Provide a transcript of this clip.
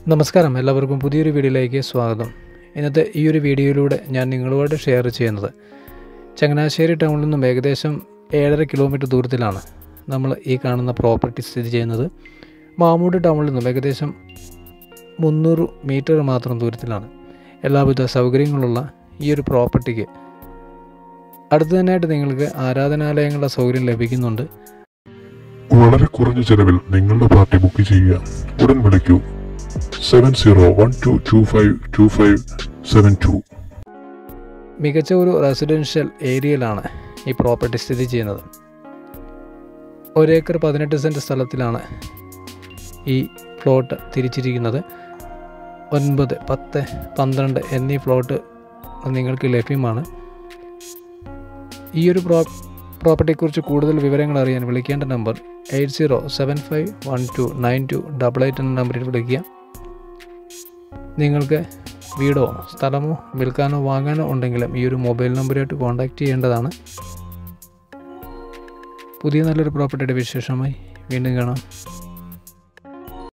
നമസ്കാരം എല്ലാവർക്കും പുതിയൊരു വീഡിയോയിലേക്ക് സ്വാഗതം ഇന്നത്തെ ഈ ഒരു വീഡിയോയിലൂടെ ഞാൻ നിങ്ങളുമായിട്ട് ഷെയർ ചെയ്യുന്നത് ചങ്ങനാശ്ശേരി ടൗണിൽ നിന്നും ഏകദേശം ഏഴര കിലോമീറ്റർ ദൂരത്തിലാണ് നമ്മൾ ഈ കാണുന്ന പ്രോപ്പർട്ടി സ്ഥിതി ചെയ്യുന്നത് മാമൂട് ടൗണിൽ നിന്നും ഏകദേശം മുന്നൂറ് മീറ്റർ മാത്രം ദൂരത്തിലാണ് എല്ലാവിധ സൗകര്യങ്ങളുള്ള ഈ ഒരു പ്രോപ്പർട്ടിക്ക് അടുത്ത് തന്നെയായിട്ട് നിങ്ങൾക്ക് ആരാധനാലയങ്ങളുടെ സൗകര്യം ലഭിക്കുന്നുണ്ട് വളരെ കുറഞ്ഞ ചെലവിൽ നിങ്ങളുടെ പാർട്ടി ബുക്ക് ചെയ്യുക ഉടൻ വിളിക്കൂ seven zero one two two five two five seven two മികച്ച ഒരു റെസിഡൻഷ്യൽ ഏരിയയിലാണ് ഈ പ്രോപ്പർട്ടി സ്ഥിതി ചെയ്യുന്നത് ഒരേക്കർ പതിനെട്ട് സെൻറ്റ് സ്ഥലത്തിലാണ് ഈ പ്ലോട്ട് തിരിച്ചിരിക്കുന്നത് ഒൻപത് പത്ത് പന്ത്രണ്ട് എന്നീ പ്ലോട്ട് നിങ്ങൾക്ക് ലഭ്യമാണ് ഈ ഒരു പ്രോ പ്രോപ്പർട്ടിയെക്കുറിച്ച് കൂടുതൽ വിവരങ്ങൾ അറിയാൻ വിളിക്കേണ്ട number eight zero seven five one two nine two double eight എന്ന നമ്പറിൽ വിളിക്കുക നിങ്ങൾക്ക് വീടോ സ്ഥലമോ വിൽക്കാനോ വാങ്ങാനോ ഉണ്ടെങ്കിലും ഈ ഒരു മൊബൈൽ നമ്പറുമായിട്ട് കോൺടാക്റ്റ് ചെയ്യേണ്ടതാണ് പുതിയ നല്ലൊരു പ്രോപ്പർട്ടിയുടെ വിശേഷമായി വീണ്ടും കാണാം